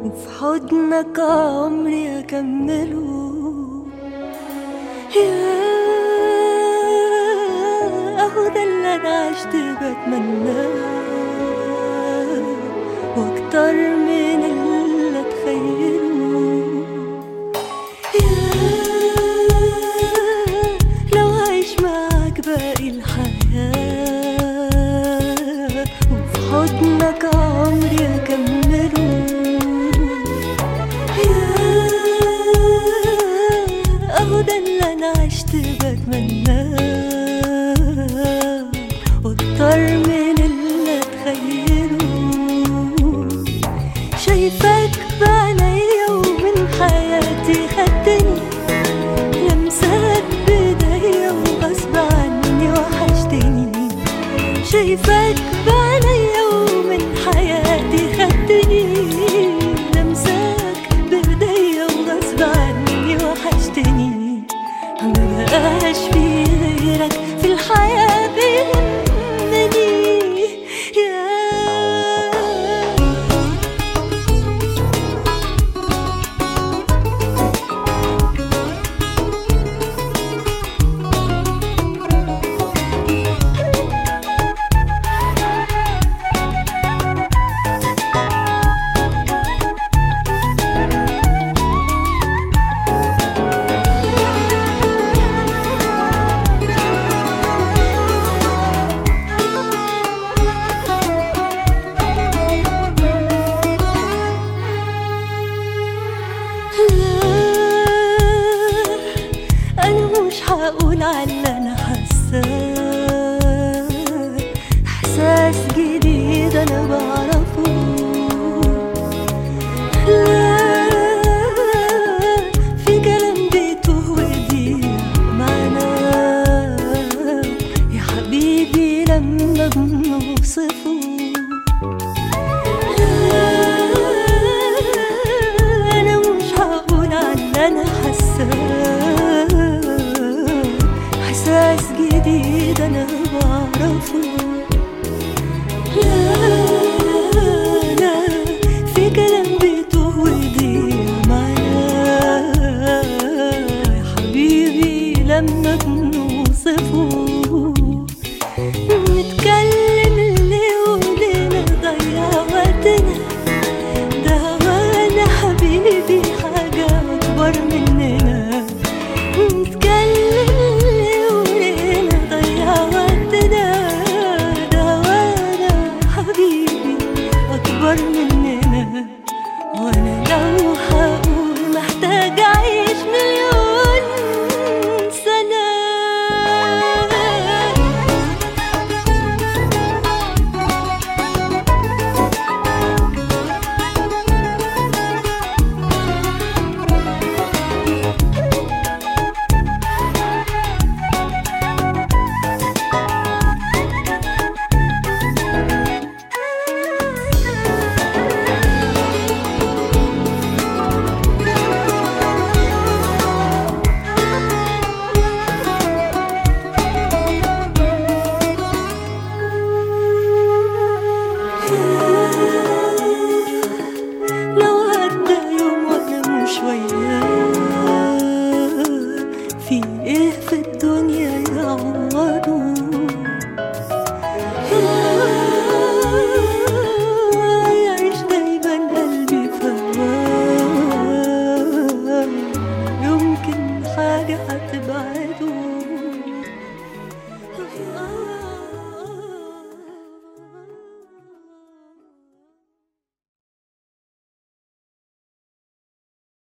وفي حضنك عمري أكمله يا أهو ده اللي أنا عشت بتمناه وأكتر من اللي أتخيله يا لو عايش معاك باقي الحياة وفي حضنك عمري أكمله يا أهو ده اللي أنا عشت بتمناه وأكتر من اللي أتخيله شايفاك بعينيا ومن حياتي خدتني لمساك بايديا وغصب عني وحشتني شايفاك بعينيا ومن حياتي خدتني لمساك بايديا وغصب عني وحشتني مبقاش في غيرك في الحياة بيهمني يا لا انا مش هقول على اللي انا حاساه احساس جديد انا بعرفه لا في كلام بيتوه ويضيع معناه يا حبيبي لما بنوصفه أنا مش هقول على اللي أنا حاساه إحساس جديد أنا بعرفه لا لا في كلام بيتوه ويضيع معايا يا حبيبي لما بنوصفه نتكلم اللي ولينا ضيع وقتنا ده وانا حبيبي حاجة أكبر مننا نتكلم اللي ولينا ضيع وقتنا ده وانا حبيبي أكبر مننا وانا لو هقول محتاج أعيش مليون سنة لو عدى يوم وانا مش وياه في ايه في الدنيا يا عمر